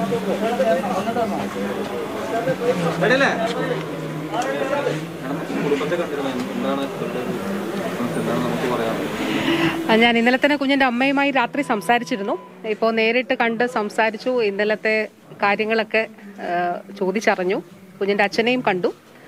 റെഡിയല്ലേ കുടുംബത്തെ കണ്ടിരുന്നു എന്താണ് ഇവരുടെ ഒരു എന്താണ് നമുക്ക് പറയാനുള്ളത് ആ, ഞാൻ ഇന്നലെ തന്നെ കുഞ്ഞിന്റെ അമ്മയുമായി രാത്രി സംസാരിച്ചിരുന്നു ഇപ്പോൾ നേരിട്ട് കണ്ട് സംസാരിച്ചു ഇന്നലത്തെ കാര്യങ്ങളൊക്കെ ആ, ചോദിച്ചറിഞ്ഞു കുഞ്ഞിന്റെ അച്ഛനെയും കണ്ടു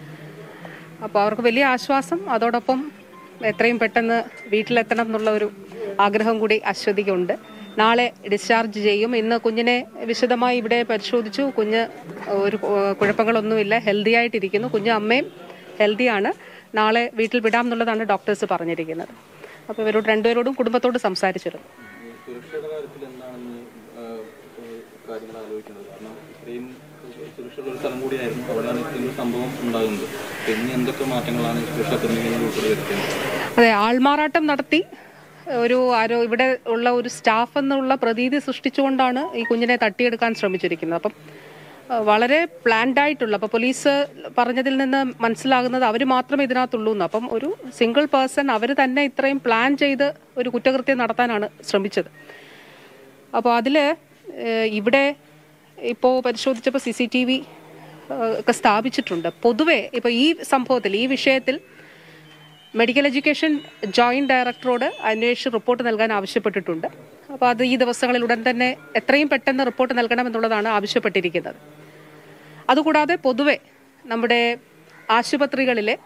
അപ്പോൾ അവർക്ക് വലിയ ആശ്വാസം അതോടൊപ്പം എത്രയും പെട്ടെന്ന് വീട്ടിലെത്തണം എന്നുള്ള ഒരു ആഗ്രഹം കൂടി അശ്വതിക്കുണ്ട് നാളെ ഡിസ്ചാർജ് ചെയ്യും ഇന്ന് കുഞ്ഞിനെ വിശദമായി ഇവിടെ പരിശോധിച്ചു കുഞ്ഞ് ഒരു കു- കുഴപ്പങ്ങളൊന്നുമില്ല ഹെൽത്തി ആയിട്ടിരിക്കുന്നു കുഞ്ഞ് അമ്മയും ഹെൽത്തിയാണ് നാളെ വീട്ടിൽ വിടാം എന്നുള്ളതാണ് ഡോക്ടേഴ്സ് പറഞ്ഞിരിക്കുന്നത് അപ്പോൾ ഇവരോട് രണ്ടുപേരോടും കുടുംബത്തോട് സംസാരിച്ചിരുന്നു ഈ സുരക്ഷയുടെ കാര്യത്തിൽ എന്താണെന്ന് ആഹ്, ഏഹ് കാര്യങ്ങൾ ആലോചിക്കുന്നത് കാരണം ഇത്രയും സുരക്ഷയുള്ള ഒരു സ്ഥലം കൂടിയായിരുന്നു അവിടെയാണ് ഇത്രയും ഒരു സംഭവം ഉണ്ടാകുന്നത് പിന്നെ എന്തൊക്കെ മാറ്റങ്ങളാണ് ഈ സുരക്ഷാ ക്രമീകരണങ്ങൾ ഉൾപ്പെടെ വരുത്തുന്നത് അതെ ആൾമാറാട്ടം നടത്തി ഒരു ആരോ ഇവിടെ ഉള്ള ഒരു സ്റ്റാഫ് എന്നുള്ള പ്രതീതി സൃഷ്ടിച്ചുകൊണ്ടാണ് ഈ കുഞ്ഞിനെ തട്ടിയെടുക്കാൻ ശ്രമിച്ചിരിക്കുന്നത് അപ്പം അഹ് വളരെ പ്ലാൻഡ് ആയിട്ടുള്ള അപ്പോൾ പോലീസ് പറഞ്ഞതിൽ നിന്ന് മനസ്സിലാകുന്നത് അവർ മാത്രമേ ഇതിനകത്തുള്ളൂ എന്ന് അപ്പം ഒരു സിംഗിൾ പേഴ്സൺ അവർ തന്നെ ഇത്രയും പ്ലാൻ ചെയ്ത് ഒരു കുറ്റകൃത്യം നടത്താനാണ് ശ്രമിച്ചത് അപ്പോൾ അതിൽ ഇവിടെ ഇപ്പോൾ പരിശോധിച്ചപ്പോൾ സി സി ടി വി ഒക്കെ സ്ഥാപിച്ചിട്ടുണ്ട് പൊതുവെ ഇപ്പോൾ ഈ സംഭവത്തിൽ ഈ വിഷയത്തിൽ മെഡിക്കൽ എഡ്യൂക്കേഷൻ ജോയിന്റ് ഡയറക്ടറോട് അന്വേഷിച്ച് റിപ്പോർട്ട് നൽകാൻ ആവശ്യപ്പെട്ടിട്ടുണ്ട് അപ്പോൾ അത് ഈ ദിവസങ്ങളിൽ ഉടൻ തന്നെ എത്രയും പെട്ടെന്ന് റിപ്പോർട്ട് നൽകണമെന്നുള്ളതാണ് ആവശ്യപ്പെട്ടിരിക്കുന്നത് അതുകൂടാതെ പൊതുവെ നമ്മുടെ ആശുപത്രികളിലെ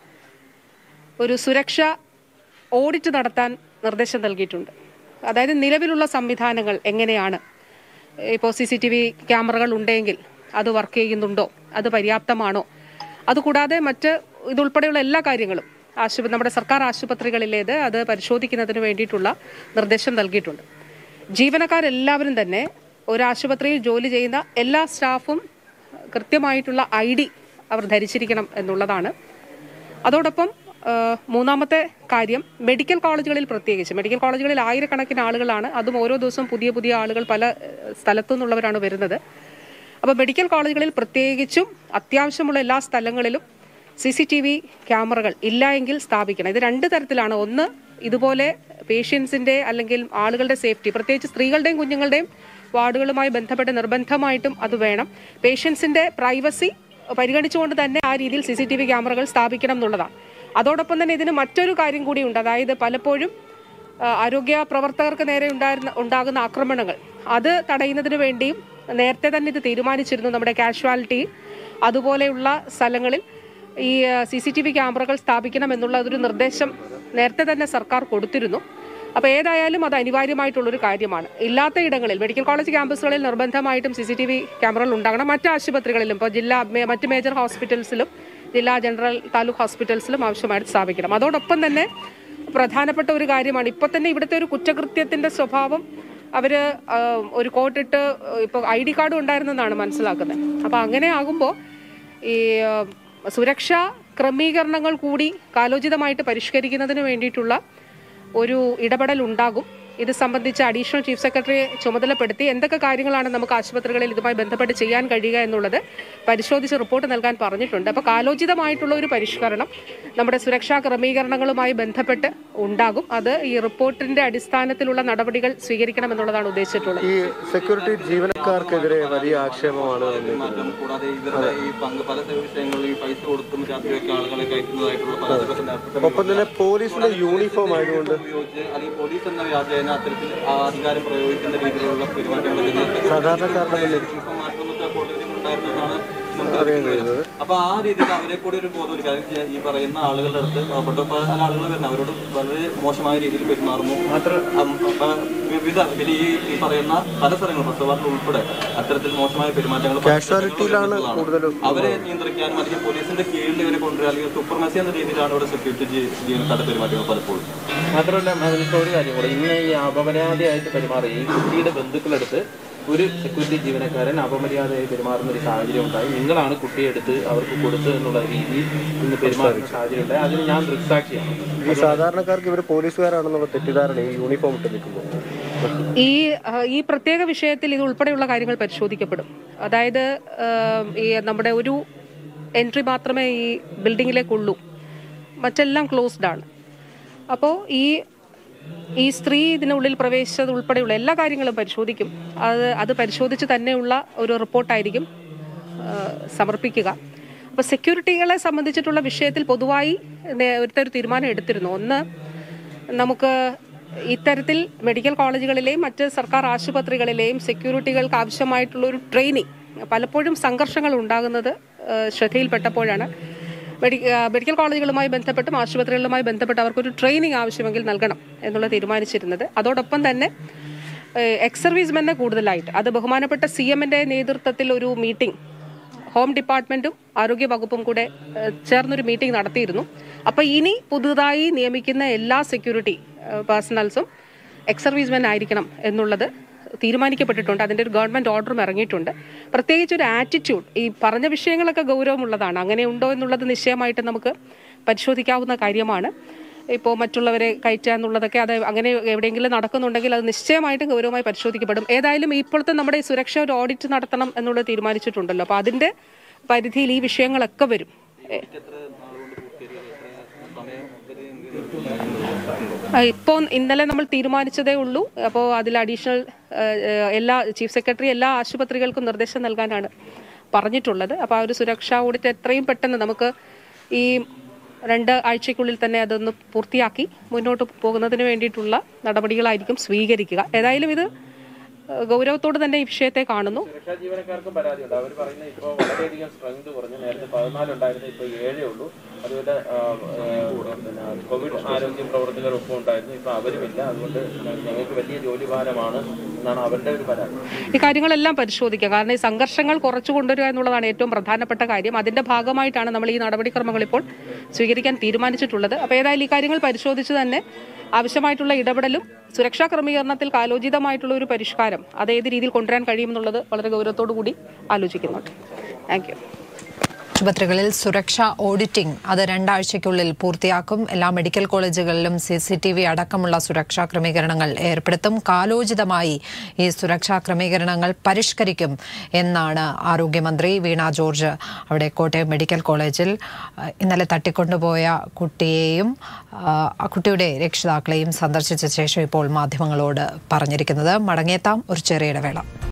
ഒരു സുരക്ഷ ഓഡിറ്റ് നടത്താൻ നിർദ്ദേശം നൽകിയിട്ടുണ്ട് അതായത് നിലവിലുള്ള സംവിധാനങ്ങൾ എങ്ങനെയാണ് ഇപ്പോൾ സി സി ടി വി ക്യാമറകൾ ഉണ്ടെങ്കിൽ അത് വർക്ക് ചെയ്യുന്നുണ്ടോ അത് പര്യാപ്തമാണോ അതുകൂടാതെ മറ്റ് ഇതുൾപ്പെടെയുള്ള എല്ലാ കാര്യങ്ങളും ആശുപത്രി നമ്മുടെ സർക്കാർ ആശുപത്രികളിലേത് അത് പരിശോധിക്കുന്നതിന് വേണ്ടിയിട്ടുള്ള നിർദ്ദേശം നൽകിയിട്ടുണ്ട് ജീവനക്കാരെല്ലാവരും തന്നെ ഒരു ആശുപത്രിയിൽ ജോലി ചെയ്യുന്ന എല്ലാ സ്റ്റാഫും കൃത്യമായിട്ടുള്ള ഐ ഡി അവർ ധരിച്ചിരിക്കണം എന്നുള്ളതാണ് അതോടൊപ്പം ആ, മൂന്നാമത്തെ കാര്യം മെഡിക്കൽ കോളേജുകളിൽ പ്രത്യേകിച്ച് മെഡിക്കൽ കോളേജുകളിൽ ആയിരക്കണക്കിന് ആളുകളാണ് അതും ഓരോ ദിവസവും പുതിയ പുതിയ ആളുകൾ പല ഏഹ്, സ്ഥലത്തു നിന്നുള്ളവരാണ് വരുന്നത് അപ്പോൾ മെഡിക്കൽ കോളേജുകളിൽ പ്രത്യേകിച്ചും അത്യാവശ്യമുള്ള എല്ലാ സ്ഥലങ്ങളിലും സി സി ടി വി ക്യാമറകൾ ഇല്ല എങ്കിൽ സ്ഥാപിക്കണം ഇത് രണ്ട് തരത്തിലാണ് ഒന്ന് ഇതുപോലെ പേഷ്യൻസിന്റെ അല്ലെങ്കിൽ ആളുകളുടെ സേഫ്റ്റി പ്രത്യേകിച്ച് സ്ത്രീകളുടെയും കുഞ്ഞുങ്ങളുടെയും വാർഡുകളുമായി ബന്ധപ്പെട്ട് നിർബന്ധമായിട്ടും അത് വേണം പേഷ്യൻസിന്റെ പ്രൈവസി പരിഗണിച്ചുകൊണ്ട് തന്നെ ആ രീതിയിൽ സി സി ടി വി ക്യാമറകൾ സ്ഥാപിക്കണം എന്നുള്ളതാണ് അതോടൊപ്പം തന്നെ ഇതിന് മറ്റൊരു കാര്യം കൂടിയുണ്ട് അതായത് പലപ്പോഴും ആ, ആരോഗ്യ പ്രവർത്തകർക്ക് നേരെ ഉണ്ടായിരുന്ന ഉണ്ടാകുന്ന ആക്രമണങ്ങൾ അത് തടയുന്നതിന് വേണ്ടിയും നേരത്തെ തന്നെ ഇത് തീരുമാനിച്ചിരുന്നു നമ്മുടെ കാഷ്വാലിറ്റി അതുപോലെയുള്ള സ്ഥലങ്ങളിൽ ഈ സി സി ടി വി ക്യാമറകൾ സ്ഥാപിക്കണം എന്നുള്ള ഒരു നിർദ്ദേശം നേരത്തെ തന്നെ സർക്കാർ കൊടുത്തിരുന്നു അപ്പോൾ ഏതായാലും അത് അനിവാര്യമായിട്ടുള്ളൊരു കാര്യമാണ് ഇല്ലാത്ത ഇടങ്ങളിൽ മെഡിക്കൽ കോളേജ് ക്യാമ്പസുകളിൽ നിർബന്ധമായിട്ടും സി സി ടി വി ക്യാമറകൾ ഉണ്ടാകണം മറ്റ് ആശുപത്രികളിലും ഇപ്പോൾ ജില്ലാ മേ- മറ്റ് മേജർ ഹോസ്പിറ്റൽസിലും ജില്ലാ ജനറൽ താലൂക്ക് ഹോസ്പിറ്റൽസിലും ആവശ്യമായിട്ട് സ്ഥാപിക്കണം അതോടൊപ്പം തന്നെ പ്രധാനപ്പെട്ട ഒരു കാര്യമാണ് ഇപ്പോൾ തന്നെ ഇവിടുത്തെ ഒരു കുറ്റകൃത്യത്തിന്റെ സ്വഭാവം അവര് ആ, ഒരു കോട്ടിട്ട് ഇപ്പോൾ ഐ ഡി കാർഡും ഉണ്ടായിരുന്നെന്നാണ് മനസ്സിലാക്കുന്നത് അപ്പോൾ അങ്ങനെ ആകുമ്പോൾ ഈ ആ, സുരക്ഷാ ക്രമീകരണങ്ങൾ കൂടി കാലോചിതമായിട്ട് പരിഷ്കരിക്കുന്നതിന് വേണ്ടിയിട്ടുള്ള ഒരു ഇടപെടൽ ഉണ്ടാകും ഇത് സംബന്ധിച്ച് അഡീഷണൽ ചീഫ് സെക്രട്ടറിയെ ചുമതലപ്പെടുത്തി എന്തൊക്കെ കാര്യങ്ങളാണ് നമുക്ക് ആശുപത്രികളിൽ ഇതുമായി ബന്ധപ്പെട്ട് ചെയ്യാൻ കഴിയുക എന്നുള്ളത് പരിശോധിച്ച് റിപ്പോർട്ട് നൽകാൻ പറഞ്ഞിട്ടുണ്ട് അപ്പോൾ കാലോചിതമായിട്ടുള്ള ഒരു പരിഷ്കരണം നമ്മുടെ സുരക്ഷാ ക്രമീകരണങ്ങളുമായി ബന്ധപ്പെട്ട് ഉണ്ടാകും അത് ഈ റിപ്പോർട്ടിന്റെ അടിസ്ഥാനത്തിലുള്ള നടപടികൾ സ്വീകരിക്കണം എന്നുള്ളതാണ് ഉദ്ദേശിച്ചിട്ടുള്ളത് ഈ സെക്യൂരിറ്റി ജീവനക്കാർക്കെതിരെ വലിയ ആക്ഷേപമാണ് വന്നിരിക്കുന്നത്. മാറ്റം കൂടാതെ ഇവരുടെ ഈ പങ്ക് പല വിഷയങ്ങളിൽ ഈ പൈസ കൊടുത്തും രാത്രിയൊക്കെ ആളുകളെ കയറ്റുന്നതായിട്ടുള്ള പരാതികളൊക്കെ നേരത്തെ ഒപ്പം തന്നെ പോലീസിന്റെ യൂണിഫോം ആയതുകൊണ്ട് ഉപയോഗിച്ച് അല്ലെങ്കിൽ പോലീസ് എന്ന വ്യാജേന അത്തരത്തിൽ ആ അധികാരം പ്രയോഗിക്കുന്ന രീതിയിലുള്ള പെരുമാറ്റങ്ങളൊക്കെ നേരത്തെ സാധാരണക്കാരുടെ മുന്നിൽ ഇപ്പം മാറ്റമൊക്കെ കൂടുതലും ഉണ്ടായിരുന്നതാണ് നമുക്ക് അറിയാൻ കഴിയുന്നത് അപ്പൊ ആ രീതിയിൽ അവരെ കൂടി ഒരു ബോധവൽക്കരണം ഈ പറയുന്ന ആളുകളുടെ അടുത്ത് പാവപ്പെട്ട പല ആളുകൾ വരുന്ന അവരോട് വളരെ മോശമായ രീതിയിൽ പെരുമാറുന്നു മാത്രം വിവിധ ഇതിൽ ഈ ഈ പറയുന്ന പല സ്ഥലങ്ങളും പ്രസവാറിൽ ഉൾപ്പെടെ അത്തരത്തിൽ മോശമായ പെരുമാറ്റങ്ങൾ പല കാഷ്വാലിറ്റിയിലാണ് സ്ഥലങ്ങളിലും കൂടുതലും അവരെ നിയന്ത്രിക്കാനും അല്ലെങ്കിൽ പോലീസിന്റെ കീഴിൽ ഇവരെ കൊണ്ടുവരിക അല്ലെങ്കിൽ സൂപ്പർമസി എന്ന രീതിയിലാണ് ഇവിടെ സെക്യൂരിറ്റി ജീവനക്കാരുടെ പെരുമാറ്റങ്ങൾ പലപ്പോഴും മാത്രമല്ല അതിലത്തെ ഒരു കാര്യം കൂടെ ഇന്ന് ഈ അപമര്യാദയായിട്ട് പെരുമാറി ഈ കുട്ടിയുടെ ബന്ധുക്കളെടുത്ത് ഒരു സെക്യൂരിറ്റി ജീവനക്കാരൻ അപമര്യാദയായി പെരുമാറുന്ന ഒരു സാഹചര്യം ഉണ്ടായി നിങ്ങളാണ് കുട്ടിയെ എടുത്ത് അവർക്ക് കൊടുത്തത് എന്നുള്ള രീതിയിൽ ഇന്ന് പെരുമാറുന്ന സാഹചര്യം ഉണ്ടായി അതിന് ഞാൻ ദൃക്സാക്ഷിയാണ് ഈ സാധാരണക്കാർക്ക് ഇവർ പോലീസുകാരാണെന്നുള്ള തെറ്റിദ്ധാരണ ഈ യൂണിഫോം ഇട്ട് നിൽക്കുമ്പോൾ ഈ ആ, ഈ പ്രത്യേക വിഷയത്തിൽ ഇത് ഉൾപ്പെടെയുള്ള കാര്യങ്ങൾ പരിശോധിക്കപ്പെടും അതായത് ആ, ഈ നമ്മുടെ ഒരു എൻട്രി മാത്രമേ ഈ ബിൽഡിങ്ങിലേക്കുള്ളൂ മറ്റെല്ലാം ക്ലോസ്ഡ് ആണ് അപ്പോൾ ഈ ഈ സ്ത്രീ ഇതിനുള്ളിൽ പ്രവേശിച്ചത് ഉൾപ്പെടെയുള്ള എല്ലാ കാര്യങ്ങളും പരിശോധിക്കും അത് അത് പരിശോധിച്ച് തന്നെയുള്ള ഒരു റിപ്പോർട്ടായിരിക്കും ആ, സമർപ്പിക്കുക അപ്പോൾ സെക്യൂരിറ്റികളെ സംബന്ധിച്ചിട്ടുള്ള വിഷയത്തിൽ പൊതുവായി നേരത്തെ ഒരു തീരുമാനം എടുത്തിരുന്നു ഒന്ന് നമുക്ക് ഇത്തരത്തിൽ മെഡിക്കൽ കോളേജുകളിലെയും മറ്റ് സർക്കാർ ആശുപത്രികളിലെയും സെക്യൂരിറ്റികൾക്ക് ആവശ്യമായിട്ടുള്ള ഒരു ട്രെയിനിങ് പലപ്പോഴും സംഘർഷങ്ങൾ ഉണ്ടാകുന്നത് ആ, ശ്രദ്ധയിൽപ്പെട്ടപ്പോഴാണ് മെഡി ആ, മെഡിക്കൽ കോളേജുകളുമായി ബന്ധപ്പെട്ടും ആശുപത്രികളുമായി ബന്ധപ്പെട്ട് അവർക്കൊരു ട്രെയിനിങ് ആവശ്യമെങ്കിൽ നൽകണം എന്നുള്ള തീരുമാനിച്ചിരുന്നത് അതോടൊപ്പം തന്നെ എക്സ് സർവീസ്മെന്നെ കൂടുതലായിട്ട് അത് ബഹുമാനപ്പെട്ട സി എമ്മിൻ്റെ നേതൃത്വത്തിൽ ഒരു മീറ്റിംഗ് ഹോം ഡിപ്പാർട്ട്മെന്റും ആരോഗ്യ വകുപ്പും കൂടെ ഏഹ്, ചേർന്നൊരു മീറ്റിംഗ് നടത്തിയിരുന്നു അപ്പോൾ ഇനി പുതുതായി നിയമിക്കുന്ന എല്ലാ സെക്യൂരിറ്റി പേഴ്സണൽസും എക്സ് സർവീസ്മെൻ ആയിരിക്കണം എന്നുള്ളത് തീരുമാനിക്കപ്പെട്ടിട്ടുണ്ട് അതിൻ്റെ ഒരു ഗവൺമെൻറ് ഓർഡറും ഇറങ്ങിയിട്ടുണ്ട് പ്രത്യേകിച്ച് ഒരു ആറ്റിറ്റ്യൂഡ് ഈ പറഞ്ഞ വിഷയങ്ങളൊക്കെ ഗൗരവമുള്ളതാണ് അങ്ങനെ ഉണ്ടോ എന്നുള്ളത് നിശ്ചയമായിട്ട് നമുക്ക് പരിശോധിക്കാവുന്ന കാര്യമാണ് ഇപ്പോൾ മറ്റുള്ളവരെ കയറ്റുക എന്നുള്ളതൊക്കെ അത് അങ്ങനെ എവിടെയെങ്കിലും നടക്കുന്നുണ്ടെങ്കിൽ അത് നിശ്ചയമായിട്ടും ഗൗരവമായി പരിശോധിക്കപ്പെടും ഏതായാലും ഇപ്പോഴത്തെ നമ്മുടെ ഈ സുരക്ഷ ഒരു ഓഡിറ്റ് നടത്തണം എന്നുള്ളത് തീരുമാനിച്ചിട്ടുണ്ടല്ലോ അപ്പോൾ അതിൻ്റെ പരിധിയിൽ ഈ വിഷയങ്ങളൊക്കെ വരും എ- ആ, ഇപ്പോൾ ഇന്നലെ നമ്മൾ തീരുമാനിച്ചതേ ഉള്ളൂ അപ്പോൾ അതിൽ അഡീഷണൽ എല്ലാ ചീഫ് സെക്രട്ടറി എല്ലാ ആശുപത്രികൾക്കും നിർദ്ദേശം നൽകാനാണ് പറഞ്ഞിട്ടുള്ളത് അപ്പോൾ ആ ഒരു സുരക്ഷാ ഓഡിറ്റ് എത്രയും പെട്ടെന്ന് നമുക്ക് ഈ രണ്ട് ആഴ്ചയ്ക്കുള്ളിൽ തന്നെ അതൊന്ന് പൂർത്തിയാക്കി മുന്നോട്ട് പോകുന്നതിന് വേണ്ടിയിട്ടുള്ള നടപടികളായിരിക്കും സ്വീകരിക്കുക ഏതായാലും ഇത് ഏഹ്, ഗൗരവത്തോട് തന്നെ ഈ വിഷയത്തെ കാണുന്നു സുരക്ഷാ ജീവനക്കാർക്കും പരാതിയുണ്ട് അവർ പറയുന്നത് ഇപ്പോൾ വളരെയധികം സ്ട്രെങ്ത് കുറഞ്ഞു നേരത്തെ പതിനാലുണ്ടായിരുന്നു ഇപ്പോൾ ഏഴേ ഉള്ളൂ അതുപോലെ ആ, ആ, പിന്നെ കോവിഡ് ആരോഗ്യ പ്രവർത്തകർ ഒപ്പം ഉണ്ടായിരുന്നു ഇപ്പോൾ അവരുമില്ല അതുകൊണ്ട് ഞങ്ങൾക്ക് വലിയ ജോലിഭാരമാണ് എന്നാണ് അവരുടെ ഒരു പരാതി ഈ കാര്യങ്ങളെല്ലാം പരിശോധിക്കുക കാരണം ഈ സംഘർഷങ്ങൾ കുറച്ചു കൊണ്ടുവരിക എന്നുള്ളതാണ് ഏറ്റവും പ്രധാനപ്പെട്ട കാര്യം അതിന്റെ ഭാഗമായിട്ടാണ് നമ്മൾ ഈ നടപടിക്രമങ്ങൾ ഇപ്പോൾ സ്വീകരിക്കാൻ തീരുമാനിച്ചിട്ടുള്ളത് അപ്പോൾ ഏതായാലും ഈ കാര്യങ്ങൾ പരിശോധിച്ച് തന്നെ ആവശ്യമായിട്ടുള്ള ഇടപെടലും സുരക്ഷാ ക്രമീകരണത്തിൽ കാലോചിതമായിട്ടുള്ള ഒരു പരിഷ്കാരം അത് ഏത് രീതിയിൽ കൊണ്ടുവരാൻ കഴിയുമെന്നുള്ളത് വളരെ ഗൗരവത്തോടു കൂടി ആലോചിക്കുന്നുണ്ട് താങ്ക് യു ആശുപത്രികളിൽ സുരക്ഷാ ഓഡിറ്റിംഗ് അത് രണ്ടാഴ്ചയ്ക്കുള്ളിൽ പൂർത്തിയാക്കും എല്ലാ മെഡിക്കൽ കോളേജുകളിലും സി സി ടി വി അടക്കമുള്ള സുരക്ഷാ ക്രമീകരണങ്ങൾ ഏർപ്പെടുത്തും കാലോചിതമായി ഈ സുരക്ഷാ ക്രമീകരണങ്ങൾ പരിഷ്കരിക്കും എന്നാണ് ആരോഗ്യമന്ത്രി വീണ ജോർജ് അവിടെ കോട്ടയം മെഡിക്കൽ കോളേജിൽ അഹ്, ഇന്നലെ തട്ടിക്കൊണ്ടുപോയ കുട്ടിയെയും ആഹ്, ആ കുട്ടിയുടെ രക്ഷിതാക്കളെയും സന്ദർശിച്ച ശേഷം ഇപ്പോൾ മാധ്യമങ്ങളോട് പറഞ്ഞിരിക്കുന്നത് മടങ്ങിയെത്താം ഒരു ചെറിയ ഇടവേള